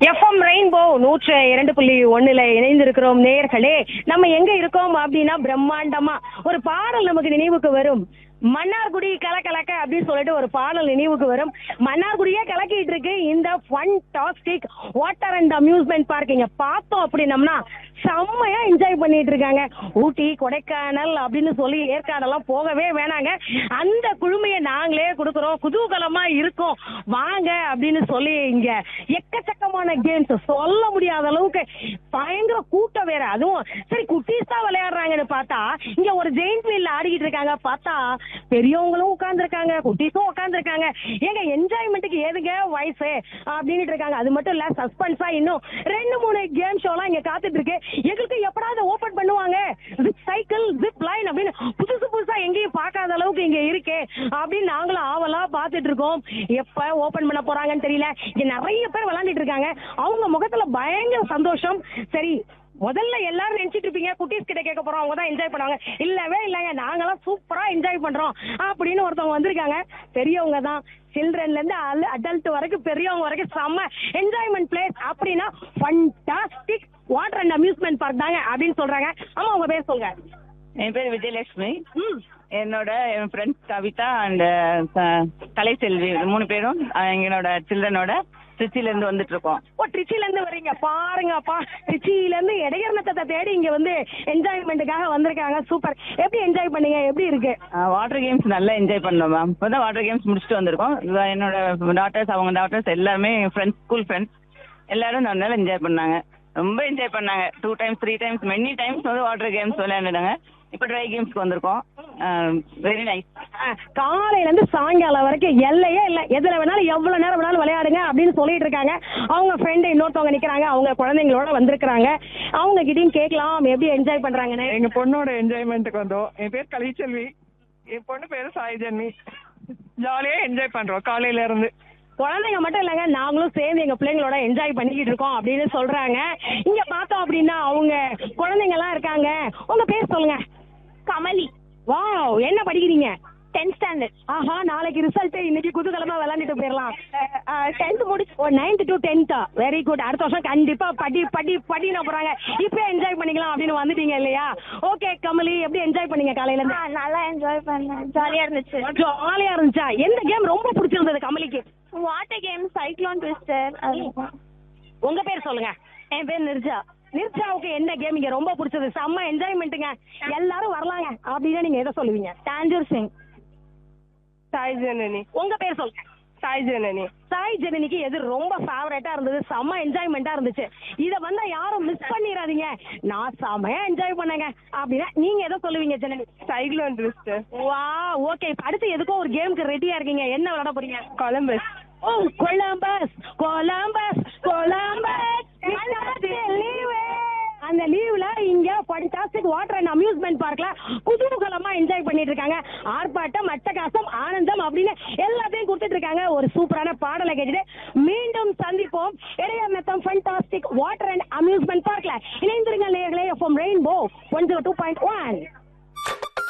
FM rainbow நூற்று இரண்டு புள்ளி ஒண்ணுல இணைந்திருக்கிறோம் நேயர்களே நம்ம எங்க இருக்கோம் அப்படின்னா பிரம்மாண்டமா ஒரு பாடல் நமக்கு நினைவுக்கு வரும் மன்னார்குடி கலக்கலக்க அப்படின்னு சொல்லிட்டு ஒரு பாடல் நினைவுக்கு வரும் மன்னார்குடியே கலக்கிட்டு இருக்கு இந்த fantastic water and amusement park இங்க பார்த்தோம் அப்படின்னம்னா செம்மையா என்ஜாய் பண்ணிட்டு இருக்காங்க ஊட்டி கொடைக்கானல் அப்படின்னு சொல்லி ஏற்காடெல்லாம் போகவே வேணாங்க அந்த குழுமையை நாங்களே கொடுக்குறோம் குதூகலமா இருக்கோம் வாங்க அப்படின்னு சொல்லி இங்க எக்கச்சக்கமான கேம்ஸ் சொல்ல முடியாத அளவுக்கு பயங்கர கூட்டம் வேற அதுவும் சரி குட்டீஸ் தான் விளையாடுறாங்கன்னு பார்த்தா இங்க ஒரு ஜெயின்ட் வீல்ல ஆடிக்கிட்டு இருக்காங்க பார்த்தா பெரியவங்களும் உட்கார்ந்துருக்காங்க குட்டீஸும் உட்கார்ந்துருக்காங்க ஏங்க என்ஜாய்மெண்ட்டுக்கு ஏதுங்க வயசு அப்படின்ட்டு இருக்காங்க அது மட்டும் இல்ல சஸ்பென்ஸா இன்னும் ரெண்டு மூணு கேம் ஷோலாம் இங்க காத்துட்டு இருக்கு எங்களுக்கு எப்படாவது ஓபன் பண்ணுவாங்க ஜிப் சைக்கிள் ஜிப் லைன் அப்படின்னு புதுசு புதுசா எங்கேயும் பார்க்காத அளவுக்கு இங்க இருக்கே அப்படின்னு நாங்களும் ஆவலா பார்த்துட்டு இருக்கோம் எப்ப ஓபன் பண்ண போறாங்கன்னு தெரியல இங்க நிறைய பேர் விளையாண்டுட்டு இருக்காங்க அவங்க முகத்துல பயங்கர சந்தோஷம் சரி முதல்ல எல்லாரும் நினைச்சிட்டு இருப்பீங்க குட்டீஸ் கிட்ட கேட்க போறோம் அவங்க தான் என்ஜாய் பண்ணுவாங்க இல்லவே இல்லைங்க நாங்களாம் சூப்பரா என்ஜாய் பண்றோம் அப்படின்னு ஒருத்தவங்க வந்திருக்காங்க பெரியவங்க தான் சில்ட்ரன்ல இருந்து அடல்ட் வரைக்கும் பெரியவங்க வரைக்கும் செம்ம என்ஜாய்மெண்ட் பிளேஸ் அப்படின்னா fantastic water and amusement park தாங்க அப்படின்னு சொல்றாங்க ஆமா உங்க பேர் சொல்லுங்க என் பேர் விஜயலட்சுமி ம் என்னோட என் ஃப்ரெண்ட்ஸ் கவிதா அண்ட் கலைசெல்வி மூணு பேரும் அஹ், எங்களோட சில்ட்ரனோட திருச்சியில இருந்து வந்துட்டு இருக்கோம் ஓ ட்ரிச்சில இருந்து வர்றீங்க பாருங்கப்பா ட்ரிச்சில இருந்து இடையர்நத்தத்தை தேடி இங்க வந்து என்ஜாய்மெண்ட்டுக்காக வந்திருக்காங்க சூப்பர் எப்படி என்ஜாய் பண்ணீங்க எப்படி இருக்கு வாட்டர் கேம்ஸ் நல்லா என்ஜாய் பண்ணோம் மேம் இப்போதான் வாட்டர் கேம்ஸ் முடிச்சுட்டு வந்திருக்கோம் இது என்னோட டாட்டர்ஸ் அவங்க டாட்டர்ஸ் எல்லாருமே ஃப்ரெண்ட்ஸ் ஸ்கூல் ஃப்ரெண்ட்ஸ் எல்லாரும் நல்லா என்ஜாய் பண்ணாங்க ரொம்ப என்ஜாய் பண்ணாங்க two times three times many times வந்து வாட்டர் கேம்ஸ் விளையாண்டுட்டாங்க இப்போ ட்ரை கேம்ஸ்க்கு வந்திருக்கோம் வெரி நைஸ் அஹ், காலையில இருந்து சாயங்காலம் வரைக்கும் எல்லையே இல்ல எதுல வேணாலும் எவ்வளவு நேரம் வேணாலும் விளையாடுங்க அப்படின்னு சொல்லிட்டு இருக்காங்க அவங்க ஃப்ரெண்டு இன்னொருத்தவங்க நிக்கிறாங்க அவங்க குழந்தைங்களோட வந்திருக்காங்க அவங்க கிட்டயும் கேட்கலாம் எப்படி என்ஜாய் பண்றாங்கன்னு எங்க பொண்ணோட என்ஜாய்மெண்ட்டுக்கு வந்தோம் என் பேர் கலைச்செல்வி என் பொண்ணு பேரு சாய் ஜென்மி ஜாலியா என்ஜாய் பண்றோம் காலையில இருந்து குழந்தைங்க மட்டும் இல்லைங்க நாங்களும் சேர்ந்து எங்க பிள்ளைங்களோட என்ஜாய் பண்ணிக்கிட்டு இருக்கோம் அப்படின்னு சொல்றாங்க இங்க பார்த்தோம் அப்படின்னா அவங்க குழந்தைங்க எல்லாம் இருக்காங்க உங்க பேர் சொல்லுங்க கமலி வாவ் என்ன படிக்கிறீங்க டென்த் ஸ்டாண்டர்ட் ஆஹா நாளைக்கு ரிசல்ட் இன்னைக்கு குதூகலமா விளையாண்டுட்டு போயிடலாம் டென்த் முடிச்சு ஓ நைன்த் டு டென்த்தா வெரி குட் அடுத்த வருஷம் கண்டிப்பா படி படி படின போறாங்க இப்போ என்ஜாய் பண்ணிக்கலாம் அப்படின்னு வந்துட்டீங்க இல்லையா ஓகே கமலி எப்படி என்ஜாய் பண்ணீங்க காலையில இருந்து நல்லா என்ஜாய் பண்ணேன் ஜாலியா இருந்துச்சு ஜாலியா இருந்துச்சா எந்த கேம் ரொம்ப பிடிச்சிருந்தது கமலிக்கு வாட்டர் கேம் சைக்ளோன் ட்விஸ்டர் உங்க பேர் சொல்லுங்க என் பேர் நிர்ஜா நிர்ஜாவுக்கு என்ன கேம் இங்க ரொம்ப பிடிச்சது செம்ம என்ஜாய்மெண்ட்டுங்க எல்லாரும் வரலாங்க அப்படின்னா நீங்க எதை சொல்லுவீங்க தாஞ்சூர் சிங் சாய் ஜனனி உங்க பேர் சொல்லுங்க சாய் ஜனனி சாய் ஜனனிக்கு எது ரொம்ப ஃபேவரட்டா இருந்தது செம்ம என்ஜாய்மெண்டா இருந்துச்சு இத வந்தா யாரும் மிஸ் பண்ணிடாதீங்க நான் செம்மையா என்ஜாய் பண்ணேங்க அப்படின்னா நீங்க எதை சொல்லுவீங்க ஜனனி சைக்ளோன் ட்விஸ்ட் வா ஓகே அடுத்து எதுக்கோ ஒரு கேமுக்கு ரெடியா இருக்கீங்க என்ன விளையாட போறீங்க கொலம்பஸ் ஓ கொலம்பஸ் கொலம்பஸ் கொலம்பஸ் லீவு அந்த லீவ்ல இங்க ஃபண்டாஸ்டிக் வாட்டர் அண்ட் அம்யூஸ்மெண்ட் பார்க்ல குதூகலமா என்ஜாய் பண்ணிட்டு இருக்காங்க ஆர்ப்பாட்டம் அட்டகாசம் ஆனந்தம் அப்படின்னு எல்லாத்தையும் கொடுத்துட்டு இருக்காங்க ஒரு சூப்பரான பாடலை கேட்டுட்டு மீண்டும் சந்திப்போம் Idayanatham fantastic water and amusement பார்க்ல இணைந்திருங்கள் நேர்களே FM rainbow one zero two point one